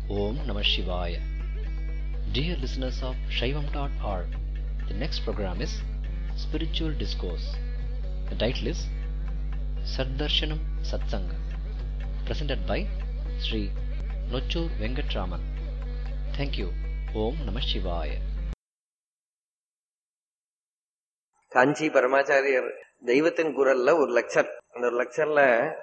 Om Namah Shivaya. Dear listeners of Shaivam.org, the next program is Spiritual Discourse. The title is Saddarshanam Satsanga, presented by Sri Nochur Venkatraman. Thank you. Om Namah Shivaya. காஞ்சி பரமாச்சாரியர் தெய்வத்தின் குரல்ல ஒரு lecture அந்த ஒரு லெக்சர்ல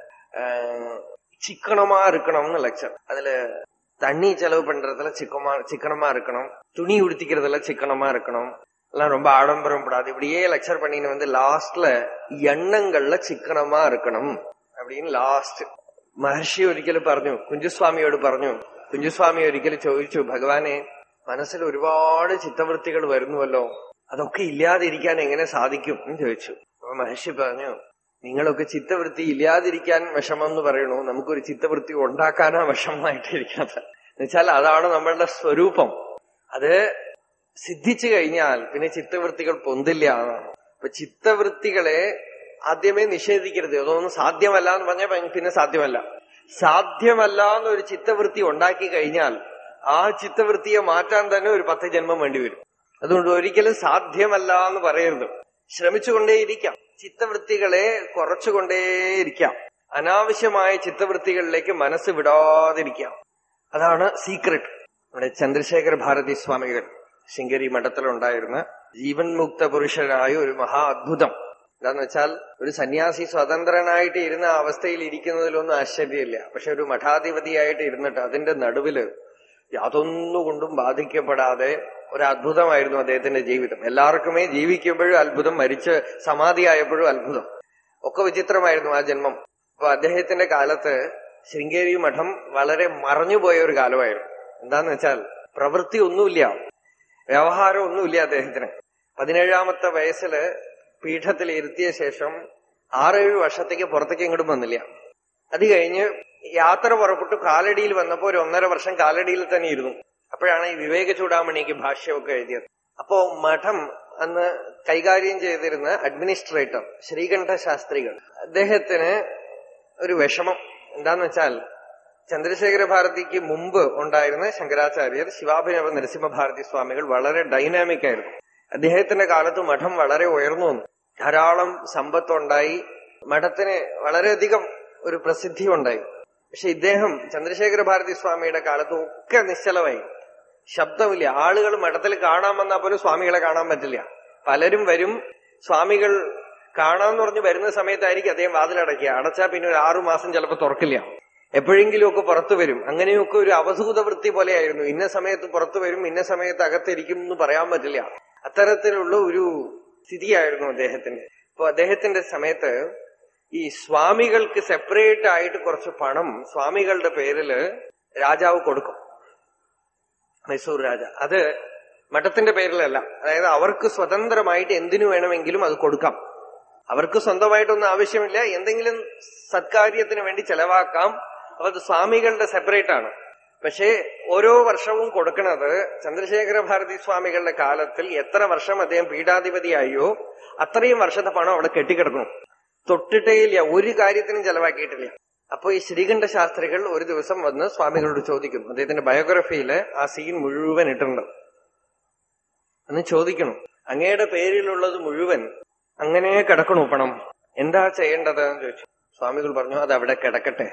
சிக்கனமா இருக்கணும்னு lecture அதுல தண்ணி செலவு பண்றதுல சிக்கமா சிக்கனமா இருக்கணும் துணி உடுத்திக்கிறதுல சிக்கனமா இருக்கணும் எல்லாம் ரொம்ப ஆடம்பரம் படாது இப்படியே லெக்சர் பண்ணின்னு வந்து லாஸ்ட்ல എണ്ണங்கள்ல ചിക്കനമാ இருக்கணும் அப்படின்னு ലാസ്റ്റ് മഹർഷി ഒരിക്കൽ പറഞ്ഞു കുഞ്ചുസ്വാമിയോട് പറഞ്ഞു കുഞ്ചുസ്വാമി ഒരിക്കൽ ചോദിച്ചു ഭഗവാനെ മനസ്സിൽ ഒരുപാട് ചിത്തവൃത്തികൾ വരുന്നുവല്ലോ അതൊക്കെ ഇല്ലാതിരിക്കാൻ എങ്ങനെ സാധിക്കും എന്ന് ചോദിച്ചു അപ്പൊ മഹർഷി പറഞ്ഞു നിങ്ങളൊക്കെ ചിത്തവൃത്തി ഇല്ലാതിരിക്കാൻ വിഷമം എന്ന് പറയണു നമുക്കൊരു ചിത്തവൃത്തി ഉണ്ടാക്കാനാ വിഷമമായിട്ടിരിക്കാത്ത എന്നുവെച്ചാൽ അതാണ് നമ്മളുടെ സ്വരൂപം അത് സിദ്ധിച്ചു കഴിഞ്ഞാൽ പിന്നെ ചിത്തവൃത്തികൾ പൊന്തില്ല എന്നാണ് അപ്പൊ ചിത്തവൃത്തികളെ ആദ്യമേ നിഷേധിക്കരുത് അതൊന്നും സാധ്യമല്ല എന്ന് പറഞ്ഞാൽ പിന്നെ സാധ്യമല്ല സാധ്യമല്ല എന്നൊരു ചിത്തവൃത്തി ഉണ്ടാക്കി കഴിഞ്ഞാൽ ആ ചിത്തവൃത്തിയെ മാറ്റാൻ തന്നെ ഒരു പത്ത് ജന്മം വേണ്ടിവരും അതുകൊണ്ട് ഒരിക്കലും സാധ്യമല്ല എന്ന് പറയരുത് ശ്രമിച്ചുകൊണ്ടേയിരിക്കാം ചിത്തവൃത്തികളെ കുറച്ചുകൊണ്ടേയിരിക്കാം അനാവശ്യമായ ചിത്തവൃത്തികളിലേക്ക് മനസ്സ് വിടാതിരിക്കാം അതാണ് സീക്രട്ട് നമ്മുടെ ചന്ദ്രശേഖര ഭാരതി സ്വാമികൾ ശൃംഗേരി മഠത്തിലുണ്ടായിരുന്ന ജീവൻ മുക്ത പുരുഷനായ ഒരു മഹാ അദ്ഭുതം എന്താന്ന് വെച്ചാൽ ഒരു സന്യാസി സ്വതന്ത്രനായിട്ട് ഇരുന്ന അവസ്ഥയിൽ ഇരിക്കുന്നതിലൊന്നും ആശ്ചര്യമില്ല പക്ഷെ ഒരു മഠാധിപതിയായിട്ട് ഇരുന്നിട്ട് അതിന്റെ നടുവില് യാതൊന്നുകൊണ്ടും ബാധിക്കപ്പെടാതെ ഒരു അത്ഭുതമായിരുന്നു അദ്ദേഹത്തിന്റെ ജീവിതം എല്ലാവർക്കുമേ ജീവിക്കുമ്പോഴും അത്ഭുതം മരിച്ച് സമാധിയായപ്പോഴും അത്ഭുതം ഒക്കെ വിചിത്രമായിരുന്നു ആ ജന്മം അപ്പൊ അദ്ദേഹത്തിന്റെ കാലത്ത് ശൃംഗേരി മഠം വളരെ മറഞ്ഞുപോയ ഒരു കാലമായിരുന്നു എന്താന്ന് വെച്ചാൽ പ്രവൃത്തി ഒന്നുമില്ല വ്യവഹാരം ഒന്നുമില്ല അദ്ദേഹത്തിന് പതിനേഴാമത്തെ വയസ്സില് പീഠത്തിൽ ഇരുത്തിയ ശേഷം ആറേഴ് വർഷത്തേക്ക് പുറത്തേക്ക് ഇങ്ങോട്ടും വന്നില്ല അത് കഴിഞ്ഞ് യാത്ര പുറപ്പെട്ടു കാലടിയിൽ വന്നപ്പോ ഒരു ഒന്നര വർഷം കാലടിയിൽ തന്നെ ഇരുന്നു അപ്പോഴാണ് ഈ വിവേക ചൂടാമണിക്ക് ഭാഷ്യമൊക്കെ എഴുതിയത് അപ്പോ മഠം അന്ന് കൈകാര്യം ചെയ്തിരുന്ന അഡ്മിനിസ്ട്രേറ്റർ ശ്രീകണ്ഠ ശാസ്ത്രികൾ അദ്ദേഹത്തിന് ഒരു വിഷമം എന്താന്ന് വെച്ചാൽ ചന്ദ്രശേഖര ഭാരതിക്ക് മുമ്പ് ഉണ്ടായിരുന്ന ശങ്കരാചാര്യർ ശിവാഭിനവ നരസിംഹഭാരതി സ്വാമികൾ വളരെ ഡൈനാമിക് ആയിരുന്നു അദ്ദേഹത്തിന്റെ കാലത്ത് മഠം വളരെ ഉയർന്നു വന്നു ധാരാളം സമ്പത്തുണ്ടായി മഠത്തിന് വളരെയധികം ഒരു പ്രസിദ്ധി ഉണ്ടായി പക്ഷെ ഇദ്ദേഹം ചന്ദ്രശേഖര ഭാരതി സ്വാമിയുടെ കാലത്ത് ഒക്കെ നിശ്ചലമായി ശബ്ദമില്ല ആളുകൾ മഠത്തിൽ കാണാൻ വന്നാൽ പോലും സ്വാമികളെ കാണാൻ പറ്റില്ല പലരും വരും സ്വാമികൾ കാണാന്ന് പറഞ്ഞ് വരുന്ന സമയത്തായിരിക്കും അദ്ദേഹം വാതിലടയ്ക്കുക അടച്ചാൽ പിന്നെ ഒരു ആറു മാസം ചിലപ്പോൾ തുറക്കില്ല എപ്പോഴെങ്കിലും ഒക്കെ പുറത്തു വരും അങ്ങനെയൊക്കെ ഒരു അവധൂത വൃത്തി പോലെയായിരുന്നു ഇന്ന സമയത്ത് പുറത്തു വരും ഇന്ന സമയത്ത് അകത്തിരിക്കും എന്ന് പറയാൻ പറ്റില്ല അത്തരത്തിലുള്ള ഒരു സ്ഥിതിയായിരുന്നു അദ്ദേഹത്തിന്റെ അപ്പൊ അദ്ദേഹത്തിന്റെ സമയത്ത് ഈ സ്വാമികൾക്ക് സെപ്പറേറ്റ് ആയിട്ട് കുറച്ച് പണം സ്വാമികളുടെ പേരില് രാജാവ് കൊടുക്കും മൈസൂർ രാജ അത് മഠത്തിന്റെ പേരിലല്ല അതായത് അവർക്ക് സ്വതന്ത്രമായിട്ട് എന്തിനു വേണമെങ്കിലും അത് കൊടുക്കാം അവർക്ക് സ്വന്തമായിട്ടൊന്നും ആവശ്യമില്ല എന്തെങ്കിലും സത്കാര്യത്തിന് വേണ്ടി ചെലവാക്കാം അപ്പൊ അത് സ്വാമികളുടെ സെപ്പറേറ്റ് ആണ് പക്ഷേ ഓരോ വർഷവും കൊടുക്കുന്നത് ചന്ദ്രശേഖര ഭാരതി സ്വാമികളുടെ കാലത്തിൽ എത്ര വർഷം അദ്ദേഹം പീഠാധിപതിയായോ അത്രയും വർഷത്തെ പണം അവിടെ കെട്ടിക്കിടക്കണം തൊട്ടിട്ടേ ഇല്ല ഒരു കാര്യത്തിനും ചെലവാക്കിയിട്ടില്ല അപ്പൊ ഈ ശ്രീകണ്ഠ ശാസ്ത്രികൾ ഒരു ദിവസം വന്ന് സ്വാമികളോട് ചോദിക്കും അദ്ദേഹത്തിന്റെ ബയോഗ്രഫിയില് ആ സീൻ മുഴുവൻ ഇട്ടുണ്ട് എന്ന് ചോദിക്കണം അങ്ങയുടെ പേരിലുള്ളത് മുഴുവൻ അങ്ങനെ കിടക്കണു പണം എന്താ ചെയ്യേണ്ടത് എന്ന് ചോദിച്ചു സ്വാമികൾ പറഞ്ഞു അത് അവിടെ കിടക്കട്ടെ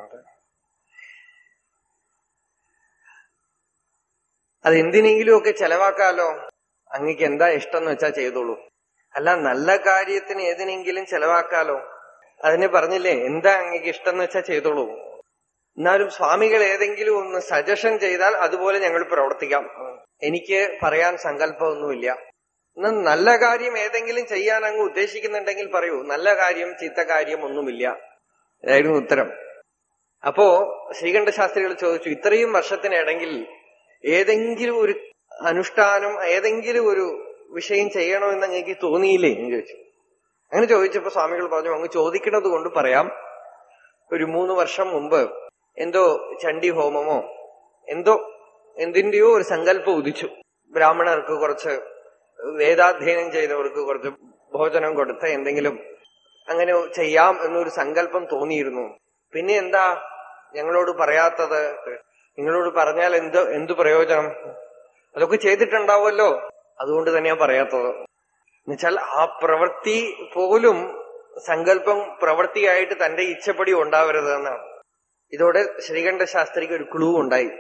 അത് എന്തിനെങ്കിലും ഒക്കെ ചെലവാക്കാലോ അങ്ങക്ക് എന്താ ഇഷ്ടം എന്ന് വെച്ചാ ചെയ്തോളൂ അല്ല നല്ല കാര്യത്തിന് ഏതിനെങ്കിലും ചെലവാക്കാലോ അതിന് പറഞ്ഞില്ലേ എന്താ അങ്ങക്ക് ഇഷ്ടം എന്ന് വെച്ചാ ചെയ്തോളൂ എന്നാലും സ്വാമികൾ ഏതെങ്കിലും ഒന്ന് സജഷൻ ചെയ്താൽ അതുപോലെ ഞങ്ങൾ പ്രവർത്തിക്കാം എനിക്ക് പറയാൻ സങ്കല്പമൊന്നുമില്ല എന്നാൽ നല്ല കാര്യം ഏതെങ്കിലും ചെയ്യാൻ അങ്ങ് ഉദ്ദേശിക്കുന്നുണ്ടെങ്കിൽ പറയൂ നല്ല കാര്യം ചീത്ത കാര്യം ഒന്നുമില്ല ഇതായിരുന്നു ഉത്തരം അപ്പോ ശ്രീകണ്ഠ ശാസ്ത്രികൾ ചോദിച്ചു ഇത്രയും വർഷത്തിനിടയിൽ ഏതെങ്കിലും ഒരു അനുഷ്ഠാനം ഏതെങ്കിലും ഒരു വിഷയം ചെയ്യണമെന്ന് അങ്ങേക്ക് തോന്നിയില്ലേ എന്ന് ചോദിച്ചു അങ്ങനെ ചോദിച്ചപ്പോ സ്വാമികൾ പറഞ്ഞു അങ്ങ് ചോദിക്കുന്നത് കൊണ്ട് പറയാം ഒരു മൂന്ന് വർഷം മുമ്പ് എന്തോ ചണ്ഡി ഹോമമോ എന്തോ എന്തിന്റെയോ ഒരു സങ്കല്പം ഉദിച്ചു ബ്രാഹ്മണർക്ക് കുറച്ച് വേദാധ്യയനം ചെയ്തവർക്ക് കുറച്ച് ഭോജനം കൊടുത്ത് എന്തെങ്കിലും അങ്ങനെ ചെയ്യാം എന്നൊരു സങ്കല്പം തോന്നിയിരുന്നു പിന്നെ എന്താ ഞങ്ങളോട് പറയാത്തത് നിങ്ങളോട് പറഞ്ഞാൽ എന്ത് എന്തു പ്രയോജനം അതൊക്കെ ചെയ്തിട്ടുണ്ടാവുമല്ലോ അതുകൊണ്ട് തന്നെയാ പറയാത്തത് എന്നുവെച്ചാൽ ആ പ്രവൃത്തി പോലും സങ്കല്പം പ്രവൃത്തിയായിട്ട് തന്റെ ഇച്ഛപ്പടി ഉണ്ടാവരുത് എന്നാണ് ഇതോടെ ശ്രീകണ്ഠ ശാസ്ത്രിക്ക് ഒരു ക്ലൂ ഉണ്ടായി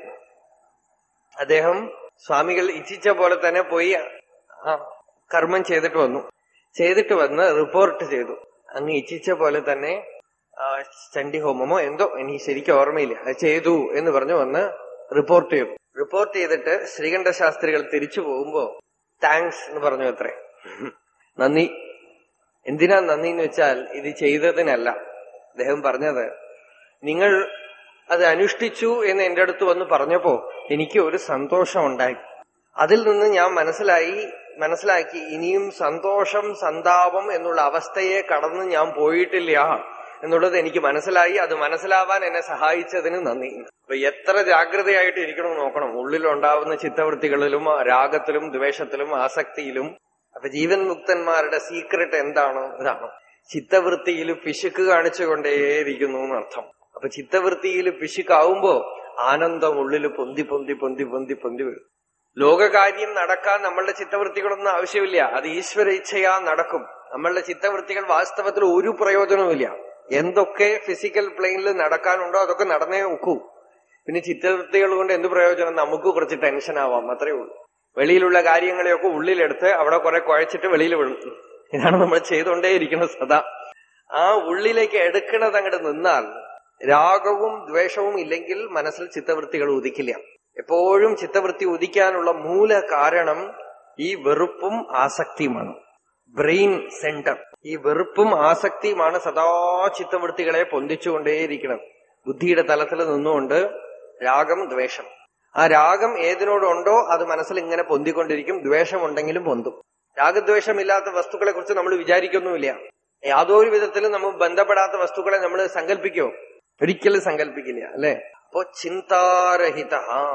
അദ്ദേഹം സ്വാമികൾ ഇച്ഛിച്ച പോലെ തന്നെ പോയി ആ കർമ്മം ചെയ്തിട്ട് വന്നു ചെയ്തിട്ട് വന്ന് റിപ്പോർട്ട് ചെയ്തു അങ്ങ് ഇച്ഛിച്ച പോലെ തന്നെ ആ, ചണ്ഡി ഹോമമോ എന്തോ എനിക്ക് ശരിക്കും ഓർമ്മയില്ല അത് ചെയ്തു എന്ന് പറഞ്ഞു വന്ന് റിപ്പോർട്ട് ചെയ്തു റിപ്പോർട്ട് ചെയ്തിട്ട് ശ്രീകണ്ഠ ശാസ്ത്രികൾ തിരിച്ചു പോകുമ്പോ താങ്ക്സ് എന്ന് പറഞ്ഞു അത്രേ നന്ദി എന്തിനാ നന്ദി എന്ന് വെച്ചാൽ ഇത് ചെയ്തതിനല്ല അദ്ദേഹം പറഞ്ഞത് നിങ്ങൾ അത് അനുഷ്ഠിച്ചു എന്ന് എന്റെ അടുത്ത് വന്ന് പറഞ്ഞപ്പോ എനിക്ക് ഒരു സന്തോഷം ഉണ്ടായി അതിൽ നിന്ന് ഞാൻ മനസ്സിലായി മനസ്സിലാക്കി ഇനിയും സന്തോഷം സന്താപം എന്നുള്ള അവസ്ഥയെ കടന്ന് ഞാൻ പോയിട്ടില്ല എന്നുള്ളത് എനിക്ക് മനസ്സിലായി അത് മനസ്സിലാവാൻ എന്നെ സഹായിച്ചതിന് നന്ദി അപ്പൊ എത്ര ജാഗ്രതയായിട്ട് ഇരിക്കണം എന്ന് നോക്കണം ഉള്ളിലുണ്ടാവുന്ന ചിത്തവൃത്തികളിലും രാഗത്തിലും ദ്വേഷത്തിലും ആസക്തിയിലും അപ്പൊ ജീവൻ മുക്തന്മാരുടെ സീക്രട്ട് എന്താണ് ഇതാണ് ചിത്തവൃത്തിയിൽ പിശുക്ക് കാണിച്ചുകൊണ്ടേയിരിക്കുന്നു എന്നർത്ഥം അപ്പൊ ചിത്തവൃത്തിയിൽ പിശുക്കാവുമ്പോ ആനന്ദം ഉള്ളിൽ പൊന്തി പൊന്തി പൊന്തി പൊന്തി പൊന്തി വരും ലോകകാര്യം നടക്കാൻ നമ്മളുടെ ചിത്തവൃത്തികളൊന്നും ആവശ്യമില്ല അത് ഈശ്വര ഇച്ഛയാ നടക്കും നമ്മളുടെ ചിത്തവൃത്തികൾ വാസ്തവത്തിൽ ഒരു പ്രയോജനവുമില്ല എന്തൊക്കെ ഫിസിക്കൽ പ്ലെയിനിൽ നടക്കാനുണ്ടോ അതൊക്കെ നടന്നേ ഒക്കൂ പിന്നെ ചിത്തവൃത്തികൾ കൊണ്ട് എന്ത് പ്രയോജനം നമുക്ക് കുറച്ച് ടെൻഷൻ ആവാം അത്രേ ഉള്ളൂ വെളിയിലുള്ള കാര്യങ്ങളെയൊക്കെ ഉള്ളിലെടുത്ത് അവിടെ കുറെ കുഴച്ചിട്ട് വെളിയിൽ വിടും ഇതാണ് നമ്മൾ ചെയ്തുകൊണ്ടേയിരിക്കുന്നത് സദാ ആ ഉള്ളിലേക്ക് എടുക്കണത് അങ്ങോട്ട് നിന്നാൽ രാഗവും ദ്വേഷവും ഇല്ലെങ്കിൽ മനസ്സിൽ ചിത്തവൃത്തികൾ ഉദിക്കില്ല എപ്പോഴും ചിത്തവൃത്തി ഉദിക്കാനുള്ള മൂല കാരണം ഈ വെറുപ്പും ആസക്തിയുമാണ് ബ്രെയിൻ സെന്റർ ഈ വെറുപ്പും ആസക്തിയുമാണ് സദാ ചിത്തവൃത്തികളെ പൊന്തിച്ചുകൊണ്ടേയിരിക്കുന്നത് ബുദ്ധിയുടെ തലത്തിൽ നിന്നുകൊണ്ട് രാഗം ദ്വേഷം ആ രാഗം ഏതിനോടുണ്ടോ അത് മനസ്സിൽ ഇങ്ങനെ പൊന്തിക്കൊണ്ടിരിക്കും ദ്വേഷമുണ്ടെങ്കിലും പൊന്തും രാഗദ്വേഷമില്ലാത്ത വസ്തുക്കളെ കുറിച്ച് നമ്മൾ വിചാരിക്കൊന്നുമില്ല യാതൊരു വിധത്തിലും നമ്മൾ ബന്ധപ്പെടാത്ത വസ്തുക്കളെ നമ്മൾ സങ്കല്പിക്കോ ഒരിക്കലും സങ്കല്പിക്കില്ല അല്ലെ അപ്പോ ചിന്താരഹിത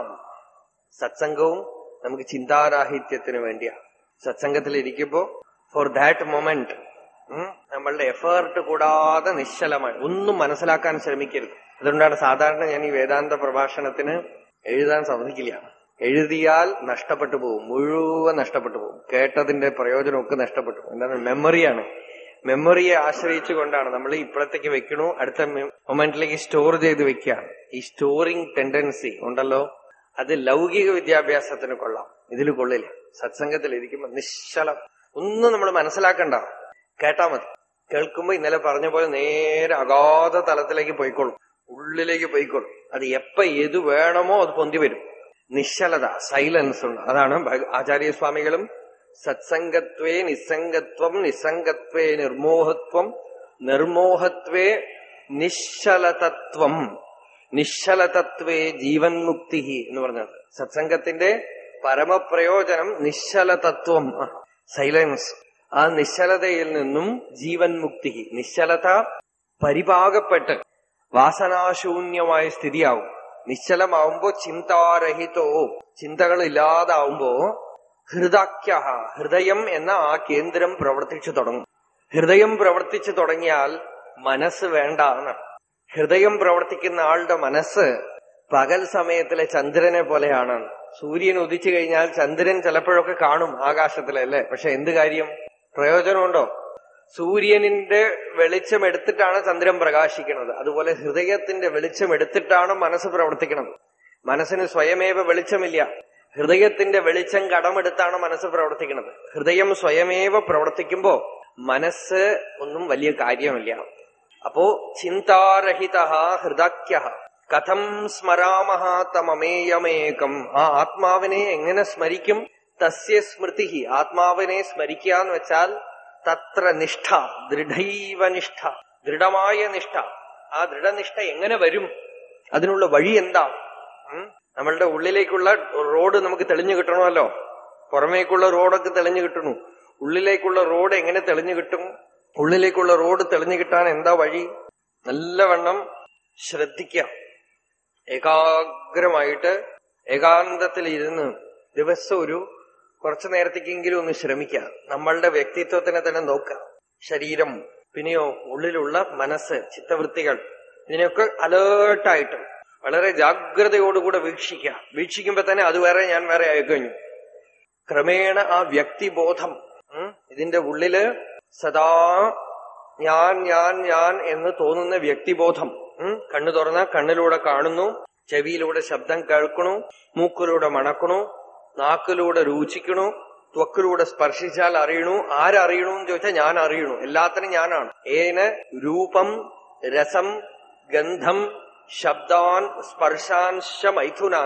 സത്സംഗവും നമുക്ക് ചിന്താരാഹിത്യത്തിന് വേണ്ടിയാ സത്സംഗത്തിൽ ഇരിക്കുമ്പോ ഫോർ ദാറ്റ് മൊമെന്റ് നമ്മളുടെ എഫേർട്ട് കൂടാതെ നിശ്ചലമായി ഒന്നും മനസ്സിലാക്കാൻ ശ്രമിക്കരുത് അതുകൊണ്ടാണ് സാധാരണ ഞാൻ ഈ വേദാന്ത പ്രഭാഷണത്തിന് എഴുതാൻ സമ്മതിക്കില്ല എഴുതിയാൽ നഷ്ടപ്പെട്ടു പോകും മുഴുവൻ നഷ്ടപ്പെട്ടു പോകും കേട്ടതിന്റെ പ്രയോജനമൊക്കെ നഷ്ടപ്പെട്ടു പോകും. എന്താണ് മെമ്മറിയാണ് മെമ്മറിയെ ആശ്രയിച്ചുകൊണ്ടാണ് നമ്മൾ ഇപ്പോഴത്തേക്ക് വെക്കണു അടുത്ത മൊമെന്റിലേക്ക് സ്റ്റോർ ചെയ്ത് വെക്കുകയാണ് ഈ സ്റ്റോറിംഗ് ടെൻഡൻസി ഉണ്ടല്ലോ അത് ലൗകിക വിദ്യാഭ്യാസത്തിന് കൊള്ളാം ഇതിൽ കൊള്ളില്ല സത്സംഗത്തിൽ ഇരിക്കുമ്പോ നിശ്ചലം ഒന്നും നമ്മൾ മനസ്സിലാക്കണ്ട കേട്ടാ മതി കേൾക്കുമ്പോ ഇന്നലെ പറഞ്ഞ പോലെ നേരെ അഗാധ തലത്തിലേക്ക് പോയിക്കോളും ഉള്ളിലേക്ക് പോയിക്കോളും അത് എപ്പ ഏത് വേണമോ അത് പൊന്തി വരും നിശ്ചലത സൈലൻസ് ഉണ്ട് അതാണ് ഭഗ- ആചാര്യസ്വാമികളും സത്സംഗത്വേ നിസ്സംഗത്വം നിസ്സംഗത്വേ നിർമോഹത്വം നിർമോഹത്വേ നിശ്ചലതത്വം നിശ്ചലതത്വേ ജീവൻ മുക്തി എന്ന് പറഞ്ഞത് സത്സംഗത്തിന്റെ പരമപ്രയോജനം നിശ്ചലതത്വം സൈലൻസ് ആ നിശ്ചലതയിൽ നിന്നും ജീവൻ മുക്തി നിശ്ചലത പരിപാകപ്പെട്ട് വാസനാശൂന്യമായ സ്ഥിതിയാവും നിശ്ചലമാവുമ്പോ ചിന്താരഹിതോ ചിന്തകൾ ഇല്ലാതാവുമ്പോ ഹൃദാഖ്യ ഹൃദയം എന്ന ആ കേന്ദ്രം പ്രവർത്തിച്ചു തുടങ്ങും ഹൃദയം പ്രവർത്തിച്ചു തുടങ്ങിയാൽ മനസ്സ് വേണ്ട എന്നാണ് ഹൃദയം പ്രവർത്തിക്കുന്ന ആളുടെ മനസ്സ് പകൽ സമയത്തിലെ ചന്ദ്രനെ പോലെയാണ് സൂര്യൻ ഉദിച്ചു കഴിഞ്ഞാൽ ചന്ദ്രൻ ചിലപ്പോഴൊക്കെ കാണും ആകാശത്തിലല്ലേ പക്ഷെ എന്ത് കാര്യം പ്രയോജനമുണ്ടോ സൂര്യനിന്റെ വെളിച്ചം എടുത്തിട്ടാണ് ചന്ദ്രൻ പ്രകാശിക്കുന്നത് അതുപോലെ ഹൃദയത്തിന്റെ വെളിച്ചം എടുത്തിട്ടാണ് മനസ്സ് പ്രവർത്തിക്കുന്നത് മനസ്സിന് സ്വയമേവ വെളിച്ചമില്ല ഹൃദയത്തിന്റെ വെളിച്ചം കടമെടുത്താണ് മനസ്സ് പ്രവർത്തിക്കുന്നത് ഹൃദയം സ്വയമേവ പ്രവർത്തിക്കുമ്പോ മനസ്സ് ഒന്നും വലിയ കാര്യമില്ല അപ്പോ ചിന്താരഹിത ഹൃദാഖ്യ കഥം സ്മരാമഹ തമമേയമേകം ആ ആത്മാവിനെ എങ്ങനെ സ്മരിക്കും തസ്യ സ്മൃതി ആത്മാവിനെ സ്മരിക്കുക എന്ന് വെച്ചാൽ തത്ര നിഷ്ഠ ദൃഢൈവ നിഷ്ഠ ദൃഢമായ നിഷ്ഠ ആ ദൃഢനിഷ്ഠ എങ്ങനെ വരും അതിനുള്ള വഴി എന്താ ഉം? നമ്മളുടെ ഉള്ളിലേക്കുള്ള റോഡ് നമുക്ക് തെളിഞ്ഞു കിട്ടണമല്ലോ പുറമേക്കുള്ള റോഡൊക്കെ തെളിഞ്ഞു കിട്ടണു ഉള്ളിലേക്കുള്ള റോഡ് എങ്ങനെ തെളിഞ്ഞു കിട്ടും ഉള്ളിലേക്കുള്ള റോഡ് തെളിഞ്ഞു കിട്ടാൻ എന്താ വഴി നല്ലവണ്ണം ശ്രദ്ധിക്കാം ഏകാഗ്രമായിട്ട് ഏകാന്തത്തിൽ ഇരുന്ന് ദിവസം ഒരു കുറച്ചു നേരത്തേക്കെങ്കിലും ഒന്ന് ശ്രമിക്കുക നമ്മളുടെ വ്യക്തിത്വത്തിനെ തന്നെ നോക്കുക ശരീരം പിന്നെയോ ഉള്ളിലുള്ള മനസ്സ് ചിത്തവൃത്തികൾ ഇതിനെയൊക്കെ അലേർട്ടായിട്ട് വളരെ ജാഗ്രതയോടുകൂടെ വീക്ഷിക്കുക വീക്ഷിക്കുമ്പോ തന്നെ അത് വേറെ ഞാൻ വേറെ ആയിക്കഴിഞ്ഞു ക്രമേണ ആ വ്യക്തിബോധം ഉം, ഇതിന്റെ ഉള്ളില് സദാ ഞാൻ ഞാൻ ഞാൻ എന്ന് തോന്നുന്ന വ്യക്തിബോധം ഉം, കണ്ണു തുറന്ന കണ്ണിലൂടെ കാണുന്നു ചെവിയിലൂടെ ശബ്ദം കേൾക്കണു മൂക്കിലൂടെ മണക്കണു നാക്കിലൂടെ രുചിക്കണു ത്വക്കിലൂടെ സ്പർശിച്ചാൽ അറിയണു ആരറിയണു എന്ന് ചോദിച്ചാൽ ഞാൻ അറിയണു എല്ലാത്തിനും ഞാനാണ് ഏന് രൂപം രസം ഗന്ധം ശബ്ദാൻ സ്പർശാൻശ മൈഥുനാൻ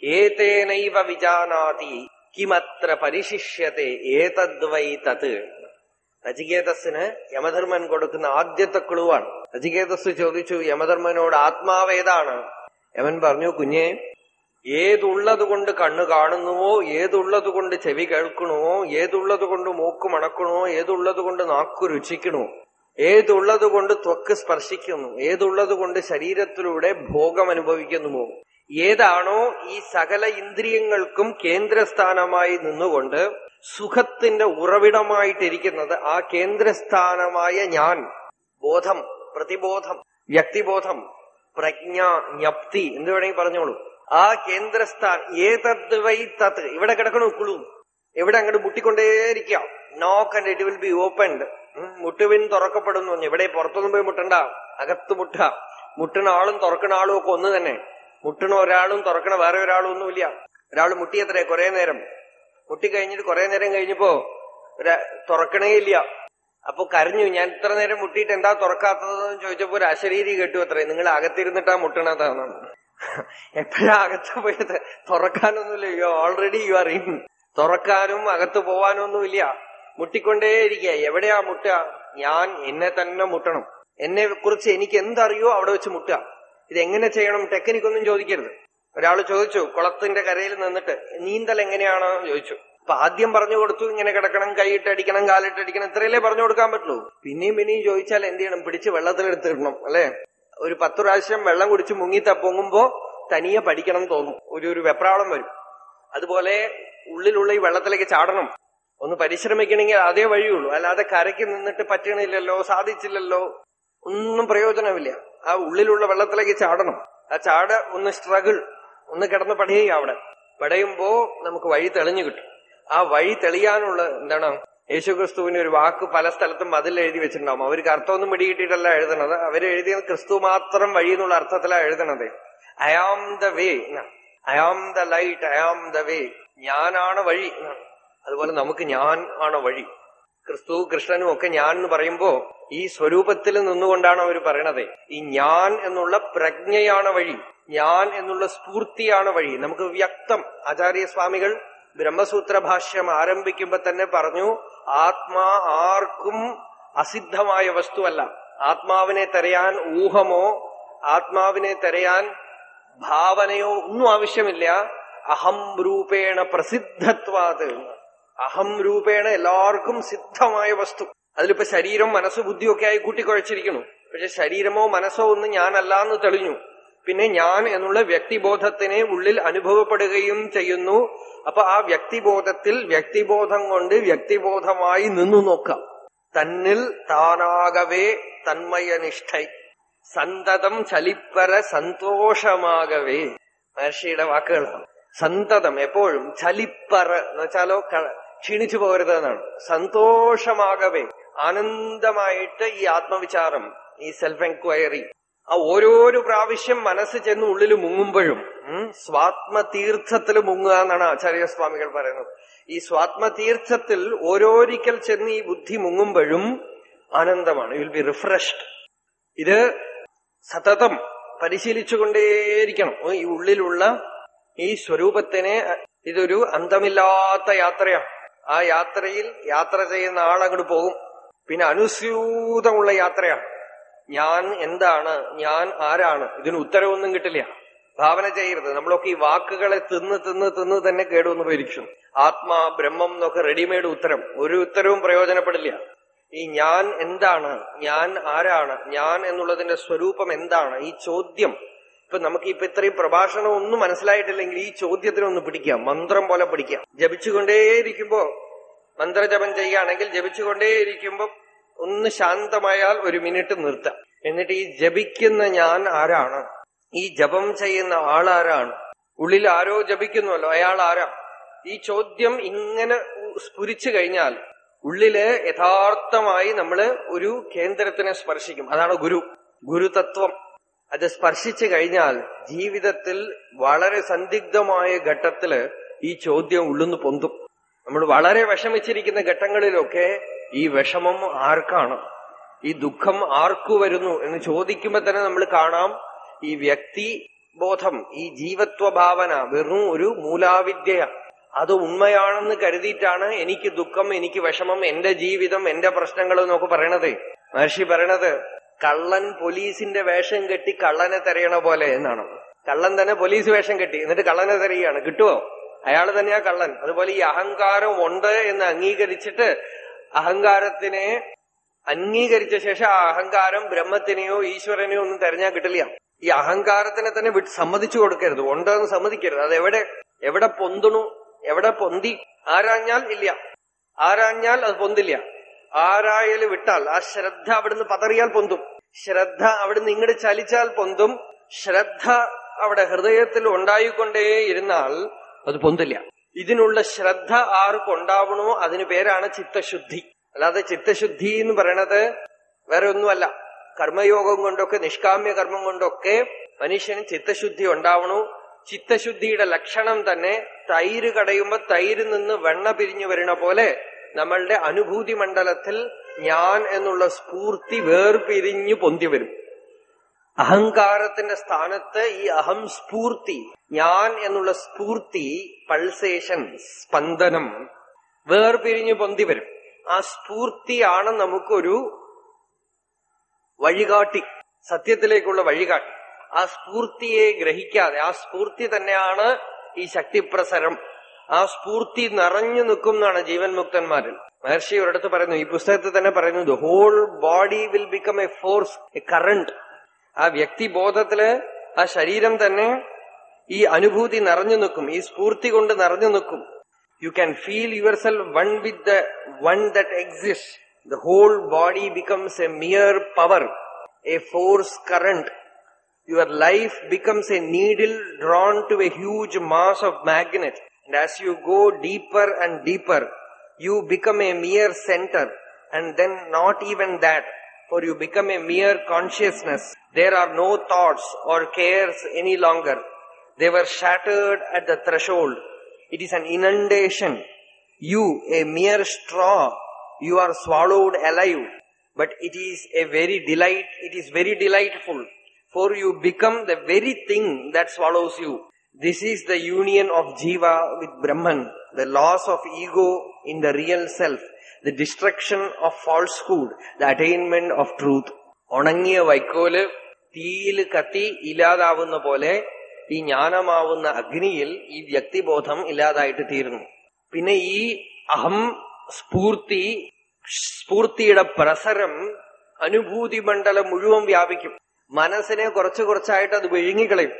ഏതേനൈവ വിജാനാതി കിമത്ര പരിശിഷ്യത്തെ ഏതദ്വൈ തത് നചികേതസ്സിന് യമധർമ്മൻ കൊടുക്കുന്ന ആദ്യത്തെ ക്ലുവാണ് നചികേതസ് ചോദിച്ചു യമധർമ്മനോട് ആത്മാവേതാണ് യമൻ പറഞ്ഞു കുഞ്ഞെ ഏതുള്ളത് കൊണ്ട് കണ്ണ് കാണുന്നുവോ ഏതുള്ളത് കൊണ്ട് ചെവി കേൾക്കണമോ ഏതുള്ളത് കൊണ്ട് മൂക്ക് മണക്കണമോ ഏതുള്ളത് കൊണ്ട് നാക്കു രുചിക്കണോ ഏതുള്ളത് കൊണ്ട് ത്വക്ക് സ്പർശിക്കുന്നു ഏതുള്ളത് കൊണ്ട് ശരീരത്തിലൂടെ ഭോഗം അനുഭവിക്കുന്നുമോ ഏതാണോ ഈ സകല ഇന്ദ്രിയങ്ങൾക്കും കേന്ദ്രസ്ഥാനമായി നിന്നുകൊണ്ട് സുഖത്തിന്റെ ഉറവിടമായിട്ടിരിക്കുന്നത് ആ കേന്ദ്രസ്ഥാനമായ ഞാൻ ബോധം പ്രതിബോധം വ്യക്തിബോധം പ്രജ്ഞ ജ്ഞപ്തി എന്ത് വേണമെങ്കിൽ പറഞ്ഞോളൂ ആ കേന്ദ്രസ്ഥാൻ ഏതത് വൈ തത്ത് ഇവിടെ കിടക്കണു കുളു എവിടെ അങ്ങോട്ട് മുട്ടിക്കൊണ്ടേയിരിക്കാം knock and it will be opened മുട്ടുവിൻ തുറക്കപ്പെടുന്നു ഇവിടെ പുറത്തൊന്നും പോയി മുട്ടണ്ട അകത്ത് മുട്ട മുട്ടണ ആളും തുറക്കണ ആളും ഒക്കെ ഒന്ന് തന്നെ മുട്ടണ ഒരാളും തുറക്കണ വേറെ ഒരാളും ഒന്നുമില്ല ഒരാൾ മുട്ടിയത്രേ കുറെ നേരം മുട്ടിക്കഴിഞ്ഞിട്ട് കുറെ നേരം കഴിഞ്ഞപ്പോ ഒരു- തുറക്കണേ ഇല്ല അപ്പൊ കരഞ്ഞു ഞാൻ ഇത്ര നേരം മുട്ടിയിട്ട് എന്താ തുറക്കാത്തതെന്ന് ചോദിച്ചപ്പോ ഒരു അശരീരി കേട്ടു അത്രേ നിങ്ങൾ അകത്തിരുന്നിട്ടാ മുട്ടണതാണ് എപ്പോഴാ അകത്ത് പോയത് തുറക്കാനൊന്നുമില്ല you already you are in തുറക്കാനും അകത്ത് പോവാനൊന്നുമില്ല മുട്ടിക്കൊണ്ടേയിരിക്കുക എവിടെയാ മുട്ടുക ഞാൻ എന്നെ തന്നെ മുട്ടണം എന്നെ കുറിച്ച് എനിക്ക് എന്തറിയോ അവിടെ വെച്ച് മുട്ടുക ഇതെങ്ങനെ ചെയ്യണം ടെക്നിക് ഒന്നും ചോദിക്കരുത് ഒരാൾ ചോദിച്ചു കുളത്തിന്റെ കരയിൽ നിന്നിട്ട് നീന്തൽ എങ്ങനെയാണോ ചോദിച്ചു അപ്പൊ ആദ്യം പറഞ്ഞു കൊടുത്തു ഇങ്ങനെ കിടക്കണം കൈയിട്ടടിക്കണം കാലിട്ടടിക്കണം ഇത്രയല്ലേ പറഞ്ഞു കൊടുക്കാൻ പറ്റുള്ളൂ പിന്നെയും പിന്നെയും ചോദിച്ചാൽ എന്ത് ചെയ്യണം പിടിച്ച് വെള്ളത്തിലെടുത്തിടണം അല്ലെ ഒരു പത്ത് പ്രാവശ്യം വെള്ളം കുടിച്ച് മുങ്ങി പൊങ്ങുമ്പോ തനിയെ പഠിക്കണം എന്ന് തോന്നും ഒരു ഒരു വെപ്രാളം വരും അതുപോലെ ഉള്ളിലുള്ള ഈ വെള്ളത്തിലേക്ക് ചാടണം ഒന്ന് പരിശ്രമിക്കണമെങ്കിൽ അതേ വഴിയുള്ളൂ അല്ലാതെ കരയ്ക്ക് നിന്നിട്ട് പറ്റണില്ലല്ലോ സാധിച്ചില്ലല്ലോ ഒന്നും പ്രയോജനമില്ല ആ ഉള്ളിലുള്ള വെള്ളത്തിലേക്ക് ചാടണം ആ ചാട ഒന്ന് സ്ട്രഗിൾ ഒന്ന് കിടന്ന് പടയുക അവിടെ പടയുമ്പോ നമുക്ക് വഴി തെളിഞ്ഞു കിട്ടും ആ വഴി തെളിയാനുള്ള എന്താണ് യേശുക്രിസ്തുവിന് ഒരു വാക്ക് പല സ്ഥലത്തും മതിൽ എഴുതി വെച്ചിട്ടുണ്ടാവും അവർക്ക് അർത്ഥമൊന്നും പിടികിട്ടിയിട്ടല്ല എഴുതണത് അവർ എഴുതിയത് ക്രിസ്തു മാത്രം വഴി എന്നുള്ള അർത്ഥത്തിലാണ് എഴുതണത് I am the way I am the light I am the way ഞാനാണ് വഴി എന്നാണ്. അതുപോലെ നമുക്ക് ഞാൻ ആണ് വഴി ക്രിസ്തു കൃഷ്ണനും ഒക്കെ ഞാൻ എന്ന് പറയുമ്പോ ഈ സ്വരൂപത്തിൽ നിന്നുകൊണ്ടാണ് അവർ പറയണത് ഈ ഞാൻ എന്നുള്ള പ്രജ്ഞയാണ് വഴി ഞാൻ എന്നുള്ള സ്ഫൂർത്തിയാണ് വഴി നമുക്ക് വ്യക്തം ആചാര്യസ്വാമികൾ ബ്രഹ്മസൂത്ര ഭാഷ്യം ആരംഭിക്കുമ്പോ തന്നെ പറഞ്ഞു ആത്മാ ആർക്കും അസിദ്ധമായ വസ്തുവല്ല ആത്മാവിനെ തെരയാൻ ഊഹമോ ആത്മാവിനെ തെരയാൻ ഭാവനയോ ഒന്നും ആവശ്യമില്ല അഹം രൂപേണ പ്രസിദ്ധത്വാത് അഹം രൂപേണ എല്ലാവർക്കും സിദ്ധമായ വസ്തു അതിലിപ്പോ ശരീരം മനസ്സ് ബുദ്ധിയൊക്കെ ആയി കൂട്ടിക്കുഴച്ചിരിക്കുന്നു പക്ഷെ ശരീരമോ മനസ്സോ ഒന്നും ഞാനല്ല എന്ന് തെളിഞ്ഞു പിന്നെ ഞാൻ എന്നുള്ള വ്യക്തിബോധത്തിനെ ഉള്ളിൽ അനുഭവപ്പെടുകയും ചെയ്യുന്നു അപ്പൊ ആ വ്യക്തിബോധത്തിൽ വ്യക്തിബോധം കൊണ്ട് വ്യക്തിബോധമായി നിന്നു നോക്കാം തന്നിൽ താനാകവേ തന്മയനിഷ്ഠൈ സന്തതം ചലിപ്പര സന്തോഷമാകവേ മഹർഷിയുടെ വാക്കുകളാണ് സന്തതം എപ്പോഴും ചലിപ്പറ എന്ന് വെച്ചാലോ ക- ക്ഷീണിച്ചു പോകരുത് എന്നാണ് സന്തോഷമാകവേ ആനന്ദമായിട്ട് ഈ ആത്മവിചാരം ഈ സെൽഫ് എൻക്വയറി ആ ഓരോരോ പ്രാവശ്യം മനസ്സ് ചെന്ന് ഉള്ളിൽ മുങ്ങുമ്പോഴും ഉം, സ്വാത്മതീർത്ഥത്തിൽ മുങ്ങുക എന്നാണ് ആചാര്യസ്വാമികൾ പറയുന്നത് ഈ സ്വാത്മതീർത്ഥത്തിൽ ഓരോരിക്കൽ ചെന്ന് ഈ ബുദ്ധി മുങ്ങുമ്പോഴും ആനന്ദമാണ് യു വിൽ ബി റിഫ്രഷ്ഡ് ഇത് സതതം പരിശീലിച്ചുകൊണ്ടേയിരിക്കണം ഓ, ഈ ഉള്ളിലുള്ള ഈ സ്വരൂപത്തിനെ ഇതൊരു അന്തമില്ലാത്ത യാത്രയാണ് ആ യാത്രയിൽ യാത്ര ചെയ്യുന്ന ആൾ അങ്ങോട്ട് പോകും പിന്നെ അനുസ്യൂതമുള്ള യാത്രയാണ് ഞാൻ എന്താണ് ഞാൻ ആരാണ് ഇതിന് ഉത്തരവൊന്നും കിട്ടില്ല ഭാവന ചെയ്യരുത് നമ്മളൊക്കെ ഈ വാക്കുകളെ തിന്ന് തിന്ന് തിന്ന് തന്നെ കേടുവന്നു പോയിരിക്കും ആത്മാ ബ്രഹ്മം എന്നൊക്കെ റെഡിമെയ്ഡ് ഉത്തരം ഒരു ഉത്തരവും പ്രയോജനപ്പെടില്ല ഈ ഞാൻ എന്താണ് ഞാൻ ആരാണ് ഞാൻ എന്നുള്ളതിന്റെ സ്വരൂപം എന്താണ് ഈ ചോദ്യം ഇപ്പൊ നമുക്ക് ഇപ്പൊ ഇത്രയും പ്രഭാഷണം ഒന്നും മനസ്സിലായിട്ടില്ലെങ്കിൽ ഈ ചോദ്യത്തിനൊന്ന് പിടിക്കാം മന്ത്രം പോലെ പിടിക്കാം ജപിച്ചുകൊണ്ടേയിരിക്കുമ്പോ മന്ത്രജപം ചെയ്യുകയാണെങ്കിൽ ജപിച്ചുകൊണ്ടേയിരിക്കുമ്പോ ഒന്ന് ശാന്തമായാൽ ഒരു മിനിറ്റ് നിർത്താം എന്നിട്ട് ഈ ജപിക്കുന്ന ഞാൻ ആരാണ് ഈ ജപം ചെയ്യുന്ന ആളാരാണ് ഉള്ളിൽ ആരോ ജപിക്കുന്നുവല്ലോ അയാൾ ആരാ ഈ ചോദ്യം ഇങ്ങനെ സ്ഫുരിച്ചു കഴിഞ്ഞാൽ ഉള്ളില് യഥാർത്ഥമായി നമ്മള് ഒരു കേന്ദ്രത്തിനെ സ്പർശിക്കും അതാണ് ഗുരു ഗുരുതത്വം അത് സ്പർശിച്ചു കഴിഞ്ഞാൽ ജീവിതത്തിൽ വളരെ സന്ദിഗ്ധമായ ഘട്ടത്തില് ഈ ചോദ്യം ഉള്ളുന്ന് പൊന്തും നമ്മൾ വളരെ വിഷമിച്ചിരിക്കുന്ന ഘട്ടങ്ങളിലൊക്കെ ഈ വിഷമം ആർക്കാണ് ഈ ദുഃഖം ആർക്കു വരുന്നു എന്ന് ചോദിക്കുമ്പോ തന്നെ നമ്മൾ കാണാം ഈ വ്യക്തി ബോധം ഈ ജീവത്വ ഭാവന വെറും ഒരു മൂലാവിദ്യ അത് ഉണ്മയാണെന്ന് കരുതിയിട്ടാണ് എനിക്ക് ദുഃഖം എനിക്ക് വിഷമം എന്റെ ജീവിതം എന്റെ പ്രശ്നങ്ങൾ എന്നൊക്കെ പറയണത് മഹർഷി പറയണത് കള്ളൻ പോലീസിന്റെ വേഷം കെട്ടി കള്ളനെ തെരയണ പോലെ എന്നാണ് കള്ളൻ തന്നെ പോലീസ് വേഷം കെട്ടി എന്നിട്ട് കള്ളനെ തെരയാണ് കിട്ടുമോ അയാൾ തന്നെയാ കള്ളൻ അതുപോലെ ഈ അഹങ്കാരം ഉണ്ട് എന്ന് അംഗീകരിച്ചിട്ട് അഹങ്കാരത്തിനെ അംഗീകരിച്ച ശേഷം ആ അഹങ്കാരം ബ്രഹ്മത്തിനെയോ ഈശ്വരനെയോ ഒന്നും തെരഞ്ഞാൽ കിട്ടില്ല ഈ അഹങ്കാരത്തിനെ തന്നെ വിട്ട് സമ്മതിച്ചു കൊടുക്കരുത് ഉണ്ടെന്ന് സമ്മതിക്കരുത് അത് എവിടെ എവിടെ പൊന്തണു എവിടെ പൊന്തി ആരാഞ്ഞാൽ ഇല്ല ആരാഞ്ഞാൽ അത് പൊന്തില്ല ആരായല് വിട്ടാൽ ആ ശ്രദ്ധ അവിടുന്ന് പതറിയാൽ പൊന്തും ശ്രദ്ധ അവിടുന്ന് ഇങ്ങോട്ട് ചലിച്ചാൽ പൊന്തും ശ്രദ്ധ അവിടെ ഹൃദയത്തിൽ ഉണ്ടായിക്കൊണ്ടേ ഇരുന്നാൽ അത് പൊന്തില്ല ഇതിനുള്ള ശ്രദ്ധ ആർക്കുണ്ടാവണോ അതിന് പേരാണ് ചിത്തശുദ്ധി അല്ലാതെ ചിത്തശുദ്ധി എന്ന് പറയണത് വേറെ ഒന്നുമല്ല കർമ്മയോഗം കൊണ്ടൊക്കെ നിഷ്കാമ്യ കർമ്മം കൊണ്ടൊക്കെ മനുഷ്യന് ചിത്തശുദ്ധി ഉണ്ടാവണു ചിത്തശുദ്ധിയുടെ ലക്ഷണം തന്നെ തൈര് കടയുമ്പോ തൈര് നിന്ന് വെണ്ണ പിരിഞ്ഞു വരുന്ന പോലെ നമ്മളുടെ അനുഭൂതി മണ്ഡലത്തിൽ ഞാൻ എന്നുള്ള സ്ഫൂർത്തി വേർപിരിഞ്ഞു പൊന്തി വരും അഹങ്കാരത്തിന്റെ സ്ഥാനത്ത് ഈ അഹം സ്ഫൂർത്തി ഞാൻ എന്നുള്ള സ്ഫൂർത്തി പൾസേഷൻ സ്പന്ദനം വേർപിരിഞ്ഞു പൊന്തി വരും ആ സ്ഫൂർത്തിയാണ് നമുക്കൊരു വഴികാട്ടി സത്യത്തിലേക്കുള്ള വഴികാട്ടി ആ സ്ഫൂർത്തിയെ ഗ്രഹിക്കാതെ ആ സ്ഫൂർത്തി തന്നെയാണ് ഈ ശക്തിപ്രസരം ആ സ്ഫൂർത്തി നിറഞ്ഞു നിൽക്കും എന്നാണ് ജീവൻ മുക്തന്മാരിൽ മഹർഷി ഒരിടത്ത് പറയുന്നു ഈ പുസ്തകത്തിൽ തന്നെ പറയുന്നു the whole body will become a force a current ആ വ്യക്തിബോധത്തില് ആ ശരീരം തന്നെ ഈ അനുഭൂതി നിറഞ്ഞു നിൽക്കും ഈ സ്ഫൂർത്തി കൊണ്ട് നിറഞ്ഞു നിൽക്കും you can feel yourself one with the one that exist the whole body becomes a mere power a force current your life becomes a needle drawn to a huge mass of magnet. And as you go deeper and deeper, you become a mere center. And then not even that, for you become a mere consciousness. There are no thoughts or cares any longer. They were shattered at the threshold. It is an inundation. You, a mere straw, you are swallowed alive. But it is a very delight, it is very delightful for you become the very thing that swallows you. This is the union of Jiva with Brahman, the loss of ego in the real self, the destruction of falsehood, the attainment of truth. ഉണങ്ങിയ വൈക്കോല് തീയിൽ കത്തി ഇല്ലാതാവുന്ന പോലെ ഈ ജ്ഞാനമാവുന്ന അഗ്നിയിൽ ഈ വ്യക്തിബോധം ഇല്ലാതായിട്ട് തീരുന്നു പിന്നെ ഈ അഹം സ്ഫൂർത്തി സ്ഫൂർത്തിയുടെ പ്രസരം അനുഭൂതി മണ്ഡലം മുഴുവൻ വ്യാപിക്കും മനസ്സിനെ കുറച്ച് കുറച്ചായിട്ട് അത് വിഴുങ്ങിക്കളയും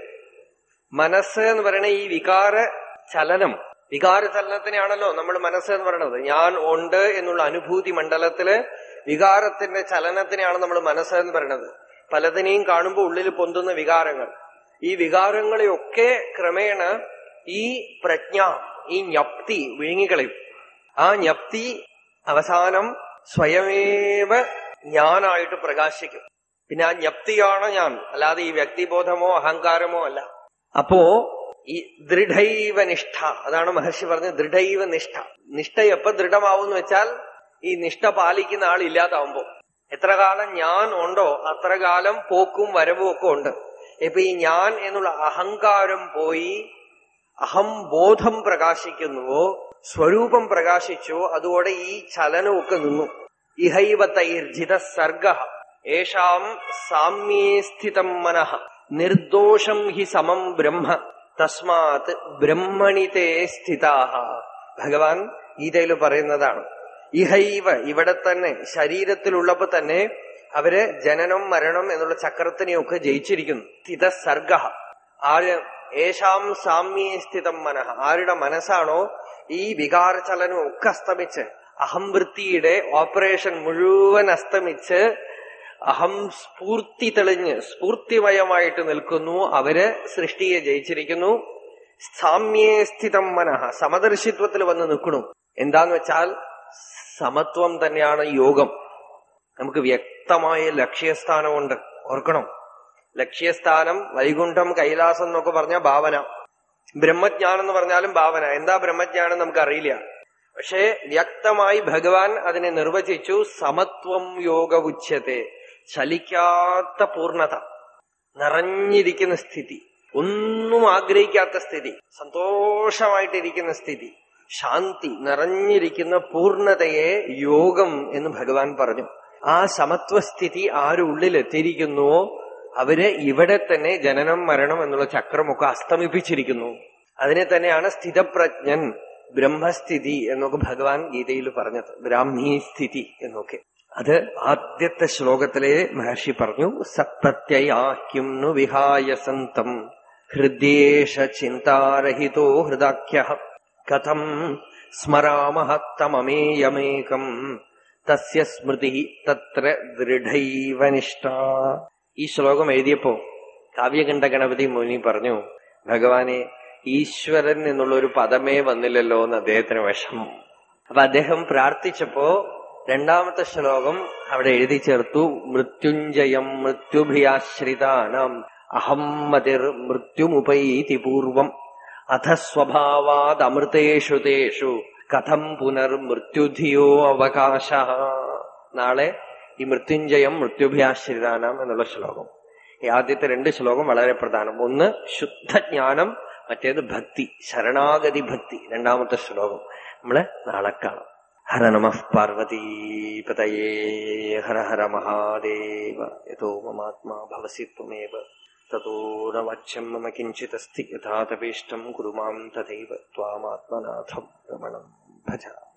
മനസ്സ് എന്ന് പറയുന്ന ഈ വികാര ചലനം വികാര ചലനത്തിനെയാണല്ലോ നമ്മൾ മനസ്സ് എന്ന് പറയുന്നത് ഞാൻ ഉണ്ട് എന്നുള്ള അനുഭൂതി മണ്ഡലത്തില് വികാരത്തിന്റെ ചലനത്തിനെയാണ് നമ്മൾ മനസ്സ് എന്ന് പറയുന്നത് പലതിനെയും കാണുമ്പോൾ ഉള്ളിൽ പൊന്തുന്ന വികാരങ്ങൾ ഈ വികാരങ്ങളെയൊക്കെ ക്രമേണ ഈ പ്രജ്ഞ ഈ ജ്ഞപ്തി വിഴുങ്ങിക്കളയും ആ ജ്ഞപ്തി അവസാനം സ്വയമേവ ഞാനായിട്ട് പ്രകാശിക്കും പിന്നെ ആ ജ്ഞപ്തിയാണ് ഞാൻ അല്ലാതെ ഈ വ്യക്തിബോധമോ അഹങ്കാരമോ അല്ല അപ്പോ ഈ ദൃഢൈവ നിഷ്ഠ അതാണ് മഹർഷി പറഞ്ഞത് ദൃഢൈവ നിഷ്ഠ നിഷ്ഠ എപ്പോ ദൃഢമാവും വെച്ചാൽ ഈ നിഷ്ഠ പാലിക്കുന്ന ആൾ ഇല്ലാതാവുമ്പോ എത്ര കാലം ഞാൻ ഉണ്ടോ അത്ര കാലം പോക്കും വരവും ഒക്കെ ഉണ്ട് ഇപ്പൊ ഈ ഞാൻ എന്നുള്ള അഹങ്കാരം പോയി അഹംബോധം പ്രകാശിക്കുന്നുവോ സ്വരൂപം പ്രകാശിച്ചോ അതോടെ ഈ ചലനമൊക്കെ നിന്നു ഇഹൈവ തൈർജിത സർഗ ഏഷാം സാമ്യേ സ്ഥിതം മനഃ നിർദോഷം ഹി സമം ബ്രഹ്മ തസ്മാത് ബ്രഹ്മണിതേ സ്ഥിതാഹ ഭഗവാൻ ഗീതയിൽ പറയുന്നതാണ് ഇഹൈവ ഇവിടെ തന്നെ ശരീരത്തിലുള്ളപ്പോ തന്നെ അവര് ജനനം മരണം എന്നുള്ള ചക്രത്തിനെയൊക്കെ ജയിച്ചിരിക്കുന്നു സ്ഥിത സർഗ ആര് ഏഷാം സാമ്യേ സ്ഥിതം മനഃ ആരുടെ മനസ്സാണോ ഈ വികാരചലനം ഒക്കെ അസ്തമിച്ച് അഹംവൃത്തിയുടെ ഓപ്പറേഷൻ മുഴുവൻ അസ്തമിച്ച് അഹം സ്ഫൂർത്തി തെളിഞ്ഞ് സ്ഫൂർത്തിമയമായിട്ട് നിൽക്കുന്നു അവര് സൃഷ്ടിയെ ജയിച്ചിരിക്കുന്നു സാമ്യേ സ്ഥിതം മനഃ സമദർശിത്വത്തിൽ വന്ന് നിൽക്കണു എന്താന്ന് വെച്ചാൽ സമത്വം തന്നെയാണ് യോഗം നമുക്ക് വ്യക്തമായ ലക്ഷ്യസ്ഥാനമുണ്ട് ഓർക്കണം ലക്ഷ്യസ്ഥാനം വൈകുണ്ഠം കൈലാസം എന്നൊക്കെ പറഞ്ഞ ഭാവന ബ്രഹ്മജ്ഞാനം എന്ന് പറഞ്ഞാലും ഭാവന എന്താ ബ്രഹ്മജ്ഞാനം നമുക്കറിയില്ല പക്ഷേ വ്യക്തമായി ഭഗവാൻ അതിനെ നിർവചിച്ചു സമത്വം യോഗ ഉച്യത്തെ ചലിക്കാത്ത പൂർണ്ണത നിറഞ്ഞിരിക്കുന്ന സ്ഥിതി ഒന്നും ആഗ്രഹിക്കാത്ത സ്ഥിതി സന്തോഷമായിട്ടിരിക്കുന്ന സ്ഥിതി ശാന്തി നിറഞ്ഞിരിക്കുന്ന പൂർണ്ണതയെ യോഗം എന്ന് ഭഗവാൻ പറഞ്ഞു ആ സമത്വസ്ഥിതി ആരുള്ളിൽ എത്തിയിരിക്കുന്നുവോ അവര് ഇവിടെ തന്നെ ജനനം മരണം എന്നുള്ള ചക്രമൊക്കെ അസ്തമിപ്പിച്ചിരിക്കുന്നു അതിനെ തന്നെയാണ് സ്ഥിതപ്രജ്ഞൻ ബ്രഹ്മസ്ഥിതി എന്നൊക്കെ ഭഗവാൻ ഗീതയിൽ പറഞ്ഞത് ബ്രാഹ്മീ സ്ഥിതി എന്നൊക്കെ അത് ആദ്യത്തെ ശ്ലോകത്തിലെ മഹർഷി പറഞ്ഞു സപ്രത്യയാക്യം നു വിഹായ സന്തം ഹൃദ്യേഷ ചിന്താരഹിതോ ഹൃദാഖ്യ കഥം സ്മരാമഹ തമമേയമേകം തസ്യ സ്മൃതി തത്ര ദൃഢൈവ നിഷ്ഠ ഈ ശ്ലോകം എഴുതിയപ്പോ കാവ്യകണ്ഠ ഗണപതി മുനി പറഞ്ഞു ഭഗവാനെ ഈശ്വരൻ എന്നുള്ള ഒരു പദമേ വന്നില്ലല്ലോ എന്ന് അദ്ദേഹത്തിന് വിഷമം അപ്പൊ അദ്ദേഹം പ്രാർത്ഥിച്ചപ്പോ രണ്ടാമത്തെ ശ്ലോകം അവിടെ എഴുതി ചേർത്തു മൃത്യുഞ്ജയം മൃത്യുഭിയാശ്രിതാനാം അഹം മതിർ മൃത്യുമുപൈതി പൂർവം അധ സ്വഭാവാത് അമൃതേഷു തേഷു കഥം പുനർമൃത്യുധിയോ അവകാശ നാളെ ഈ മൃത്യുഞ്ജയം മൃത്യുഭ്യാശ്രിതാനാം എന്നുള്ള ശ്ലോകം ഈ ആദ്യത്തെ രണ്ട് ശ്ലോകം വളരെ പ്രധാനം ഒന്ന് ശുദ്ധജ്ഞാനം മറ്റേത് ഭക്തി ശരണാഗതി ഭക്തി രണ്ടാമത്തെ ശ്ലോകം നമ്മള് നാളെ കാണാം ഹര നമ പാർവതീപതയേ ഹര ഹര മഹാദേവ യഥോ മമാത്മാ ഭവസി ത്വമേവ തതോ ന വാച്യം മമ കിഞ്ചിതസ്തി യഥാതപേഷ്ടം കുരു മാം തഥൈവ ത്വാമാത്മനാഥം രമണം ഭജ